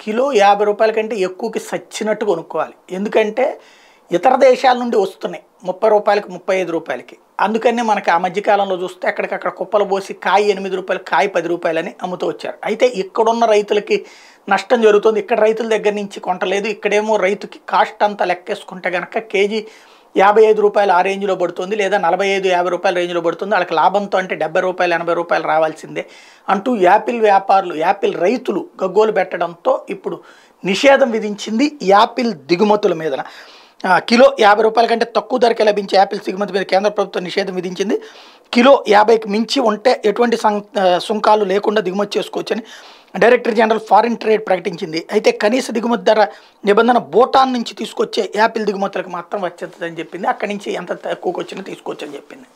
kilo యాభై రూపాయల కంటే ఎక్కువకి సచ్చినట్టు కొనుక్కోవాలి ఎందుకంటే ఇతర దేశాల నుండి వస్తున్నాయి ముప్పై రూపాయలకి ముప్పై ఐదు రూపాయలకి అందుకనే మనకి ఆ మధ్యకాలంలో చూస్తే అక్కడికక్కడ కుప్పలు పోసి కాయ ఎనిమిది రూపాయలు కాయ పది రూపాయలని అమ్ముతూ వచ్చారు అయితే ఇక్కడున్న రైతులకి నష్టం జరుగుతుంది ఇక్కడ రైతుల దగ్గర నుంచి కొంటలేదు ఇక్కడేమో రైతుకి కాస్ట్ అంతా లెక్కేసుకుంటే కనుక కేజీ యాభై ఐదు రూపాయలు ఆ రేంజ్లో పడుతుంది లేదా నలభై ఐదు యాభై రూపాయల రేంజ్లో పడుతుంది వాళ్ళకి లాభంతో అంటే డెబ్బై రూపాయలు ఎనభై రూపాయలు రావాల్సిందే అంటూ యాపిల్ వ్యాపారులు యాపిల్ రైతులు గగ్గోలు పెట్టడంతో ఇప్పుడు నిషేధం విధించింది యాపిల్ దిగుమతుల మీదన ఆ, కిలో యాభై రూపాయల కంటే తక్కువ ధరకే లభించే యాపిల్స్ దిగుమతి మీద కేంద్ర ప్రభుత్వం నిషేధం విధించింది కిలో యాభైకి మించి ఉంటే ఎటువంటి సం ఆ, సుంకాలు లేకుండా దిగుమతి చేసుకోవచ్చని డైరెక్టర్ జనరల్ ఫారిన్ ట్రేడ్ ప్రకటించింది అయితే కనీస దిగుమతి ధర నిబంధన భూటాన్ నుంచి తీసుకొచ్చే యాపిల్ దిగుమతులకు మాత్రం వచ్చేస్తుందని చెప్పింది అక్కడి నుంచి ఎంత తక్కువకి వచ్చినా తీసుకోవచ్చని చెప్పింది